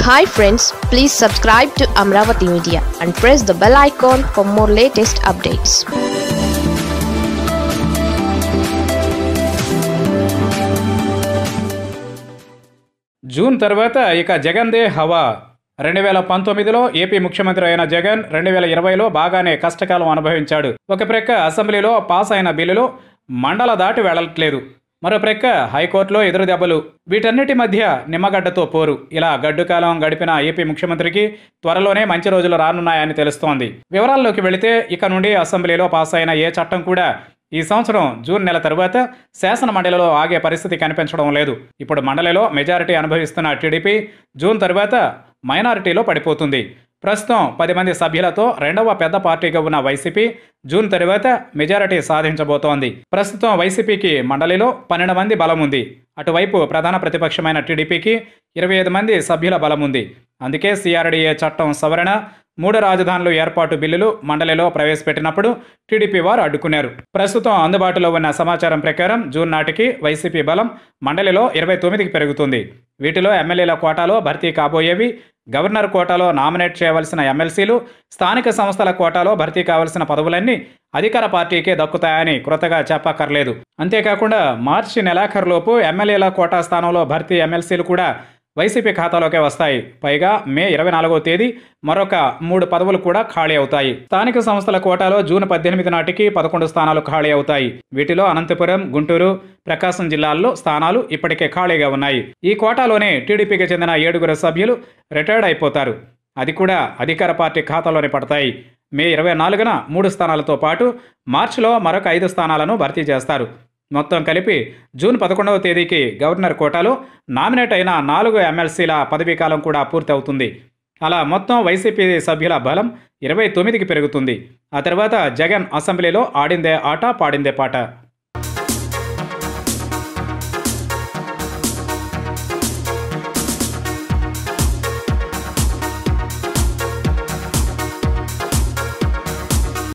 hi friends please subscribe to Amaravati media and press the bell icon for more latest updates June తర్వాత ఇక జగన్దే హవా రెండు వేల పంతొమ్మిదిలో ఏపీ ముఖ్యమంత్రి అయిన జగన్ రెండు వేల ఇరవైలో బాగానే కష్టకాలం అనుభవించాడు ఒక ప్రక్క అసెంబ్లీలో పాస్ అయిన బిల్లులు మండల దాటి వెళ్ళట్లేదు మరో ప్రక్క హైకోర్టులో ఎదురు దెబ్బలు వీటన్నిటి మధ్య నిమ్మగడ్డతో పోరు ఇలా గడ్డు కాలం గడిపిన ఏపీ ముఖ్యమంత్రికి త్వరలోనే మంచి రోజులు రానున్నాయని తెలుస్తోంది వివరాల్లోకి వెళితే ఇక నుండి అసెంబ్లీలో పాస్ అయిన ఏ చట్టం కూడా ఈ సంవత్సరం జూన్ నెల తరువాత శాసన మండలిలో ఆగే పరిస్థితి కనిపించడం లేదు ఇప్పుడు మండలిలో మెజారిటీ అనుభవిస్తున్న టీడీపీ జూన్ తరువాత మైనారిటీలో పడిపోతుంది ప్రస్తుతం పది మంది సభ్యులతో రెండవ పెద్ద పార్టీగా ఉన్న వైసీపీ జూన్ తరువాత మెజారిటీ సాధించబోతోంది ప్రస్తుతం వైసీపీకి మండలిలో పన్నెండు మంది బలం ఉంది అటువైపు ప్రధాన ప్రతిపక్షమైన టీడీపీకి ఇరవై ఐదు మంది సభ్యుల బలం ఉంది అందుకే సిఆర్డీఏ చట్టం సవరణ మూడు రాజధానులు ఏర్పాటు బిల్లులు మండలిలో ప్రవేశపెట్టినప్పుడు టీడీపీ వారు అడ్డుకున్నారు ప్రస్తుతం అందుబాటులో ఉన్న సమాచారం ప్రకారం జూన్ నాటికి వైసీపీ బలం మండలిలో ఇరవై తొమ్మిదికి పెరుగుతుంది వీటిలో ఎమ్మెల్యేల కోటాలో భర్తీ కాబోయేవి గవర్నర్ కోటాలో నామినేట్ చేయవలసిన ఎమ్మెల్సీలు స్థానిక సంస్థల కోటాలో భర్తీ కావలసిన పదవులన్నీ అధికార పార్టీకే దక్కుతాయని కృతగా చెప్పక్కర్లేదు అంతేకాకుండా మార్చి నెలాఖరులోపు ఎమ్మెల్యేల కోటా స్థానంలో భర్తీ ఎమ్మెల్సీలు కూడా వైసీపీ ఖాతాలోకే వస్తాయి పైగా మే ఇరవై నాలుగో తేదీ మరొక మూడు పదవులు కూడా ఖాళీ అవుతాయి స్థానిక సంస్థల కోటాలో జూన్ పద్దెనిమిది నాటికి పదకొండు స్థానాలు ఖాళీ అవుతాయి వీటిలో అనంతపురం గుంటూరు ప్రకాశం జిల్లాల్లో స్థానాలు ఇప్పటికే ఖాళీగా ఉన్నాయి ఈ కోటాలోనే టీడీపీకి చెందిన ఏడుగురు సభ్యులు రిటైర్డ్ అయిపోతారు అది కూడా అధికార పార్టీ ఖాతాలోనే పడతాయి మే ఇరవై నాలుగున మూడు స్థానాలతో పాటు మార్చిలో మరొక ఐదు స్థానాలను భర్తీ చేస్తారు మొత్తం కలిపి జూన్ పదకొండవ తేదీకి గవర్నర్ కోటాలో నామినేట్ అయిన నాలుగు ఎమ్మెల్సీల పదవీకాలం కూడా పూర్తి అవుతుంది అలా మొత్తం వైసీపీ సభ్యుల బలం ఇరవై తొమ్మిదికి పెరుగుతుంది ఆ తర్వాత జగన్ అసెంబ్లీలో ఆడిందే ఆట పాడిందే పాట